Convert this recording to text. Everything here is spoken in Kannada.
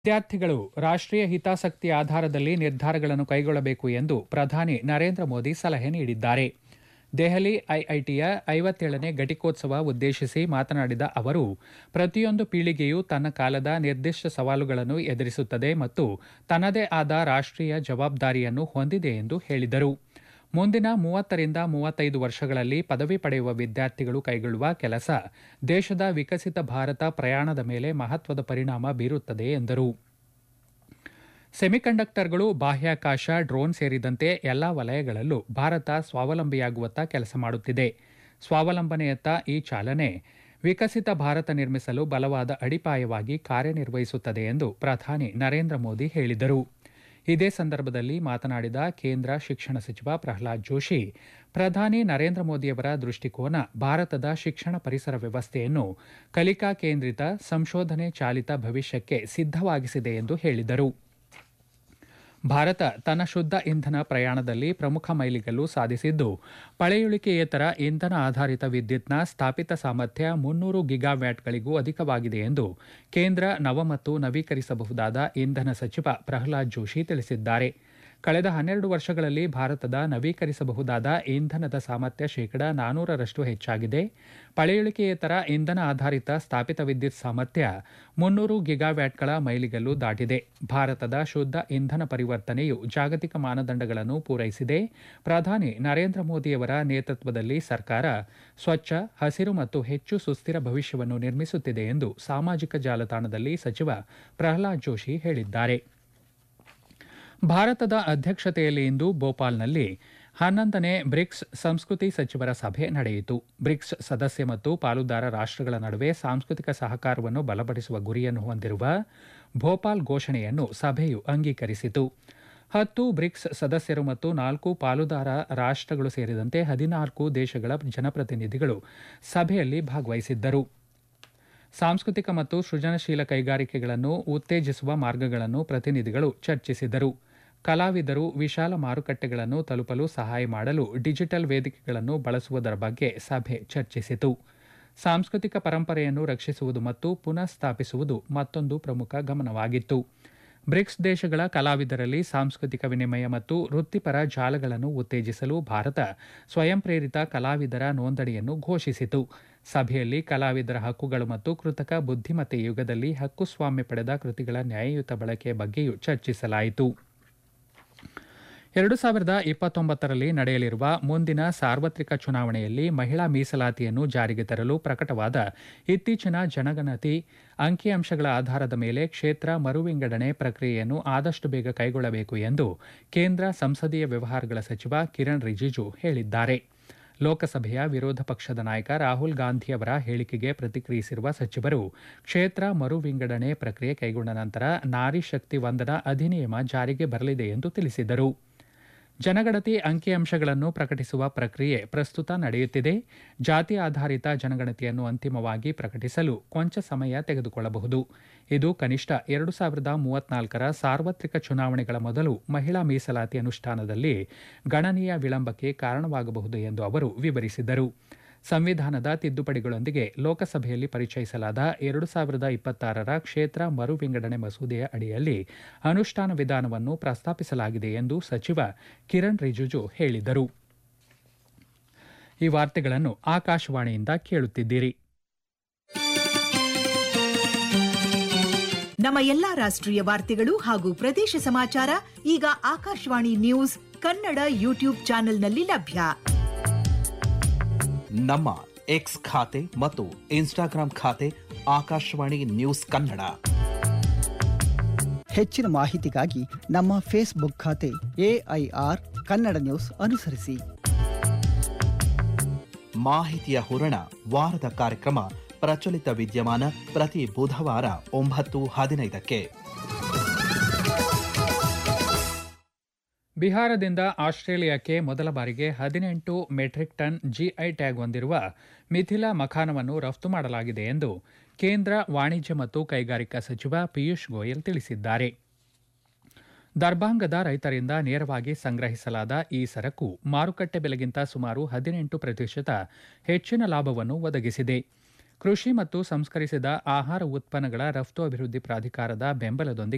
ವಿದ್ಯಾರ್ಥಿಗಳು ರಾಷ್ಟ್ರೀಯ ಹಿತಾಸಕ್ತಿ ಆಧಾರದಲ್ಲಿ ನಿರ್ಧಾರಗಳನ್ನು ಕೈಗೊಳ್ಳಬೇಕು ಎಂದು ಪ್ರಧಾನಿ ನರೇಂದ್ರ ಮೋದಿ ಸಲಹೆ ನೀಡಿದ್ದಾರೆ ದೆಹಲಿ ಐಐಟಿಯ ಐವತ್ತೇಳನೇ ಘಟಿಕೋತ್ಸವ ಉದ್ದೇಶಿಸಿ ಮಾತನಾಡಿದ ಅವರು ಪ್ರತಿಯೊಂದು ಪೀಳಿಗೆಯೂ ತನ್ನ ಕಾಲದ ನಿರ್ದಿಷ್ಟ ಸವಾಲುಗಳನ್ನು ಎದುರಿಸುತ್ತದೆ ಮತ್ತು ತನ್ನದೇ ಆದ ರಾಷ್ಟ್ರೀಯ ಜವಾಬ್ದಾರಿಯನ್ನು ಹೊಂದಿದೆ ಎಂದು ಹೇಳಿದರು ಮುಂದಿನ ಮೂವತ್ತರಿಂದ ಮೂವತ್ತೈದು ವರ್ಷಗಳಲ್ಲಿ ಪದವಿ ಪಡೆಯುವ ವಿದ್ಯಾರ್ಥಿಗಳು ಕೈಗೊಳ್ಳುವ ಕೆಲಸ ದೇಶದ ವಿಕಸಿತ ಭಾರತ ಪ್ರಯಾಣದ ಮೇಲೆ ಮಹತ್ವದ ಪರಿಣಾಮ ಬೀರುತ್ತದೆ ಎಂದರು ಸೆಮಿಕಂಡಕ್ಟರ್ಗಳು ಬಾಹ್ಯಾಕಾಶ ಡ್ರೋನ್ ಸೇರಿದಂತೆ ಎಲ್ಲಾ ವಲಯಗಳಲ್ಲೂ ಭಾರತ ಸ್ವಾವಲಂಬಿಯಾಗುವತ್ತ ಕೆಲಸ ಮಾಡುತ್ತಿದೆ ಸ್ವಾವಲಂಬನೆಯತ್ತ ಈ ಚಾಲನೆ ವಿಕಸಿತ ಭಾರತ ನಿರ್ಮಿಸಲು ಬಲವಾದ ಅಡಿಪಾಯವಾಗಿ ಕಾರ್ಯನಿರ್ವಹಿಸುತ್ತದೆ ಎಂದು ಪ್ರಧಾನಿ ನರೇಂದ್ರ ಮೋದಿ ಹೇಳಿದರು ಇದೇ ಸಂದರ್ಭದಲ್ಲಿ ಮಾತನಾಡಿದ ಕೇಂದ್ರ ಶಿಕ್ಷಣ ಸಚಿವ ಪ್ರಹ್ಲಾದ್ ಜೋಶಿ ಪ್ರಧಾನಿ ನರೇಂದ್ರ ಮೋದಿಯವರ ದೃಷ್ಟಿಕೋನ ಭಾರತದ ಶಿಕ್ಷಣ ಪರಿಸರ ವ್ಯವಸ್ಥೆಯನ್ನು ಕಲಿಕಾ ಕೇಂದ್ರಿತ ಸಂಶೋಧನೆ ಚಾಲಿತ ಭವಿಷ್ಯಕ್ಕೆ ಸಿದ್ಧವಾಗಿಸಿದೆ ಎಂದು ಹೇಳಿದರು ಭಾರತ ತನ್ನ ಶುದ್ಧ ಇಂಧನ ಪ್ರಯಾಣದಲ್ಲಿ ಪ್ರಮುಖ ಮೈಲಿಗಲ್ಲು ಸಾಧಿಸಿದ್ದು ಪಳೆಯುಳಿಕೆಯೇತರ ಇಂಧನ ಆಧಾರಿತ ವಿದ್ಯುತ್ನ ಸ್ಥಾಪಿತ ಸಾಮರ್ಥ್ಯ ಮುನ್ನೂರು ಗಿಗಾವ್ಯಾಟ್ಗಳಿಗೂ ಅಧಿಕವಾಗಿದೆ ಎಂದು ಕೇಂದ್ರ ನವ ಮತ್ತು ನವೀಕರಿಸಬಹುದಾದ ಇಂಧನ ಸಚಿವ ಪ್ರಹ್ಲಾದ್ ಜೋಶಿ ತಿಳಿಸಿದ್ದಾರೆ ಕಳೆದ ಹನ್ನೆರಡು ವರ್ಷಗಳಲ್ಲಿ ಭಾರತದ ನವೀಕರಿಸಬಹುದಾದ ಇಂಧನದ ಸಾಮರ್ಥ್ಯ ಶೇಕಡ ನಾನೂರರಷ್ಟು ಹೆಚ್ಚಾಗಿದೆ ಪಳೆಯುಳಿಕೆಯೇತರ ಇಂಧನ ಆಧಾರಿತ ಸ್ಥಾಪಿತ ವಿದ್ಯುತ್ ಸಾಮರ್ಥ್ಯ ಮುನ್ನೂರು ಗಿಗಾವ್ಯಾಟ್ಗಳ ಮೈಲಿಗಲ್ಲು ದಾಟಿದೆ ಭಾರತದ ಶುದ್ಧ ಇಂಧನ ಪರಿವರ್ತನೆಯು ಜಾಗತಿಕ ಮಾನದಂಡಗಳನ್ನು ಪೂರೈಸಿದೆ ಪ್ರಧಾನಿ ನರೇಂದ್ರ ಮೋದಿಯವರ ನೇತೃತ್ವದಲ್ಲಿ ಸರ್ಕಾರ ಸ್ವಚ್ಛ ಹಸಿರು ಮತ್ತು ಹೆಚ್ಚು ಸುಸ್ಥಿರ ಭವಿಷ್ಯವನ್ನು ನಿರ್ಮಿಸುತ್ತಿದೆ ಎಂದು ಸಾಮಾಜಿಕ ಜಾಲತಾಣದಲ್ಲಿ ಸಚಿವ ಪ್ರಹ್ಲಾದ್ ಜೋಶಿ ಹೇಳಿದ್ದಾರೆ ಭಾರತದ ಅಧ್ಯಕ್ಷತೆಯಲ್ಲಿ ಇಂದು ಭೋಪಾಲ್ನಲ್ಲಿ ಹನ್ನೊಂದನೇ ಬ್ರಿಕ್ಸ್ ಸಂಸ್ಕೃತಿ ಸಚಿವರ ಸಭೆ ನಡೆಯಿತು ಬ್ರಿಕ್ಸ್ ಸದಸ್ಯ ಮತ್ತು ಪಾಲುದಾರ ರಾಷ್ಟ್ರಗಳ ನಡುವೆ ಸಾಂಸ್ಕೃತಿಕ ಸಹಕಾರವನ್ನು ಬಲಪಡಿಸುವ ಗುರಿಯನ್ನು ಹೊಂದಿರುವ ಭೋಪಾಲ್ ಘೋಷಣೆಯನ್ನು ಸಭೆಯು ಅಂಗೀಕರಿಸಿತು ಹತ್ತು ಬ್ರಿಕ್ಸ್ ಸದಸ್ಯರು ಮತ್ತು ನಾಲ್ಕು ಪಾಲುದಾರ ರಾಷ್ಟ್ರಗಳು ಸೇರಿದಂತೆ ಹದಿನಾಲ್ಕು ದೇಶಗಳ ಜನಪ್ರತಿನಿಧಿಗಳು ಸಭೆಯಲ್ಲಿ ಭಾಗವಹಿಸಿದ್ದರು ಸಾಂಸ್ಕೃತಿಕ ಮತ್ತು ಸೃಜನಶೀಲ ಕೈಗಾರಿಕೆಗಳನ್ನು ಉತ್ತೇಜಿಸುವ ಮಾರ್ಗಗಳನ್ನು ಪ್ರತಿನಿಧಿಗಳು ಚರ್ಚಿಸಿದರು ಕಲಾವಿದರು ವಿಶಾಲ ಮಾರುಕಟ್ಟೆಗಳನ್ನು ತಲುಪಲು ಸಹಾಯ ಮಾಡಲು ಡಿಜಿಟಲ್ ವೇದಿಕೆಗಳನ್ನು ಬಳಸುವುದರ ಬಗ್ಗೆ ಸಭೆ ಚರ್ಚಿಸಿತು ಸಾಂಸ್ಕೃತಿಕ ಪರಂಪರೆಯನ್ನು ರಕ್ಷಿಸುವುದು ಮತ್ತು ಪುನಃ ಸ್ಥಾಪಿಸುವುದು ಮತ್ತೊಂದು ಪ್ರಮುಖ ಗಮನವಾಗಿತ್ತು ಬ್ರಿಕ್ಸ್ ದೇಶಗಳ ಕಲಾವಿದರಲ್ಲಿ ಸಾಂಸ್ಕೃತಿಕ ವಿನಿಮಯ ಮತ್ತು ವೃತ್ತಿಪರ ಜಾಲಗಳನ್ನು ಉತ್ತೇಜಿಸಲು ಭಾರತ ಸ್ವಯಂ ಪ್ರೇರಿತ ಕಲಾವಿದರ ನೋಂದಣಿಯನ್ನು ಘೋಷಿಸಿತು ಸಭೆಯಲ್ಲಿ ಕಲಾವಿದರ ಹಕ್ಕುಗಳು ಮತ್ತು ಕೃತಕ ಬುದ್ಧಿಮತ್ತೆ ಯುಗದಲ್ಲಿ ಹಕ್ಕುಸ್ವಾಮ್ಯ ಪಡೆದ ಕೃತಿಗಳ ನ್ಯಾಯಯುತ ಬಳಕೆಯ ಬಗ್ಗೆಯೂ ಚರ್ಚಿಸಲಾಯಿತು ಎರಡು ಸಾವಿರದ ಇಪ್ಪತ್ತೊಂಬತ್ತರಲ್ಲಿ ನಡೆಯಲಿರುವ ಮುಂದಿನ ಸಾರ್ವತ್ರಿಕ ಚುನಾವಣೆಯಲ್ಲಿ ಮಹಿಳಾ ಮೀಸಲಾತಿಯನ್ನು ಜಾರಿಗೆ ತರಲು ಪ್ರಕಟವಾದ ಇತ್ತೀಚಿನ ಜನಗಣತಿ ಅಂಕಿಅಂಶಗಳ ಆಧಾರದ ಮೇಲೆ ಕ್ಷೇತ್ರ ಮರುವಿಂಗಡಣೆ ಪ್ರಕ್ರಿಯೆಯನ್ನು ಆದಷ್ಟು ಬೇಗ ಕೈಗೊಳ್ಳಬೇಕು ಎಂದು ಕೇಂದ್ರ ಸಂಸದೀಯ ವ್ಯವಹಾರಗಳ ಸಚಿವ ಕಿರಣ್ ರಿಜಿಜು ಹೇಳಿದ್ದಾರೆ ಲೋಕಸಭೆಯ ವಿರೋಧ ಪಕ್ಷದ ನಾಯಕ ರಾಹುಲ್ ಗಾಂಧಿ ಅವರ ಹೇಳಿಕೆಗೆ ಪ್ರತಿಕ್ರಿಯಿಸಿರುವ ಸಚಿವರು ಕ್ಷೇತ್ರ ಮರು ವಿಂಗಡಣೆ ಪ್ರಕ್ರಿಯೆ ಕೈಗೊಂಡ ನಂತರ ನಾರಿ ಶಕ್ತಿ ವಂದನಾ ಅಧಿನಿಯಮ ಜಾರಿಗೆ ಬರಲಿದೆ ಎಂದು ತಿಳಿಸಿದರು ಜನಗಣತಿ ಅಂಕಿಅಂಶಗಳನ್ನು ಪ್ರಕಟಿಸುವ ಪ್ರಕ್ರಿಯೆ ಪ್ರಸ್ತುತ ನಡೆಯುತ್ತಿದೆ ಜಾತಿ ಆಧಾರಿತ ಜನಗಣತಿಯನ್ನು ಅಂತಿಮವಾಗಿ ಪ್ರಕಟಿಸಲು ಕೊಂಚ ಸಮಯ ತೆಗೆದುಕೊಳ್ಳಬಹುದು ಇದು ಕನಿಷ್ಠ ಎರಡು ಸಾವಿರದ ಮೂವತ್ನಾಲ್ಕರ ಸಾರ್ವತ್ರಿಕ ಚುನಾವಣೆಗಳ ಮೊದಲು ಮಹಿಳಾ ಮೀಸಲಾತಿ ಅನುಷ್ಠಾನದಲ್ಲಿ ಗಣನೀಯ ವಿಳಂಬಕ್ಕೆ ಕಾರಣವಾಗಬಹುದು ಎಂದು ಅವರು ವಿವರಿಸಿದರು ಸಂವಿಧಾನದ ತಿದ್ದುಪಡಿಗಳೊಂದಿಗೆ ಲೋಕಸಭೆಯಲ್ಲಿ ಪರಿಚಯಿಸಲಾದ ಎರಡು ಸಾವಿರದ ಇಪ್ಪತ್ತಾರರ ಕ್ಷೇತ್ರ ಮರು ವಿಂಗಡಣೆ ಮಸೂದೆಯ ಅಡಿಯಲ್ಲಿ ಅನುಷ್ಠಾನ ವಿಧಾನವನ್ನು ಪ್ರಸ್ತಾಪಿಸಲಾಗಿದೆ ಎಂದು ಸಚಿವ ಕಿರಣ್ ರಿಜಿಜು ಹೇಳಿದರು ಈ ವಾರ್ತೆಗಳನ್ನು ಆಕಾಶವಾಣಿಯಿಂದ ಕೇಳುತ್ತಿದ್ದೀರಿ ನಮ್ಮ ಎಲ್ಲಾ ರಾಷ್ಟ್ರೀಯ ವಾರ್ತೆಗಳು ಹಾಗೂ ಪ್ರದೇಶ ಸಮಾಚಾರ ಈಗ ಆಕಾಶವಾಣಿ ನ್ಯೂಸ್ ಕನ್ನಡ ಯೂಟ್ಯೂಬ್ ಚಾನೆಲ್ನಲ್ಲಿ ಲಭ್ಯ ನಮ್ಮ ಎಕ್ಸ್ ಖಾತೆ ಮತ್ತು ಇನ್ಸ್ಟಾಗ್ರಾಂ ಖಾತೆ ಆಕಾಶವಾಣಿ ನ್ಯೂಸ್ ಕನ್ನಡ ಹೆಚ್ಚಿನ ಮಾಹಿತಿಗಾಗಿ ನಮ್ಮ ಫೇಸ್ಬುಕ್ ಖಾತೆ ಎಐಆರ್ ಕನ್ನಡ ನ್ಯೂಸ್ ಅನುಸರಿಸಿ ಮಾಹಿತಿಯ ಹೂರಣ ವಾರದ ಕಾರ್ಯಕ್ರಮ ಪ್ರಚಲಿತ ವಿದ್ಯಮಾನ ಪ್ರತಿ ಬುಧವಾರ ಒಂಬತ್ತು ಹದಿನೈದಕ್ಕೆ ಬಿಹಾರದಿಂದ ಆಸ್ಟ್ರೇಲಿಯಾಕ್ಕೆ ಮೊದಲ ಬಾರಿಗೆ ಹದಿನೆಂಟು ಮೆಟ್ರಿಕ್ ಟನ್ ಜಿಐ ಟ್ಯಾಗ್ ಹೊಂದಿರುವ ಮಿಥಿಲಾ ಮಖಾನವನ್ನು ರಫ್ತು ಮಾಡಲಾಗಿದೆ ಎಂದು ಕೇಂದ್ರ ವಾಣಿಜ್ಯ ಮತ್ತು ಕೈಗಾರಿಕಾ ಸಚಿವ ಪಿಯೂಷ್ ಗೋಯಲ್ ತಿಳಿಸಿದ್ದಾರೆ ದರ್ಭಾಂಗದ ರೈತರಿಂದ ನೇರವಾಗಿ ಸಂಗ್ರಹಿಸಲಾದ ಈ ಸರಕು ಮಾರುಕಟ್ಟೆ ಬೆಲೆಗಿಂತ ಸುಮಾರು ಹದಿನೆಂಟು ಪ್ರತಿಶತ ಹೆಚ್ಚಿನ ಲಾಭವನ್ನು ಒದಗಿಸಿದೆ ಕೃಷಿ ಮತ್ತು ಸಂಸ್ಕರಿಸಿದ ಆಹಾರ ಉತ್ಪನ್ನಗಳ ರಫ್ತು ಅಭಿವೃದ್ಧಿ ಪ್ರಾಧಿಕಾರದ ಬೆಂಬಲದೊಂದಿಗೆ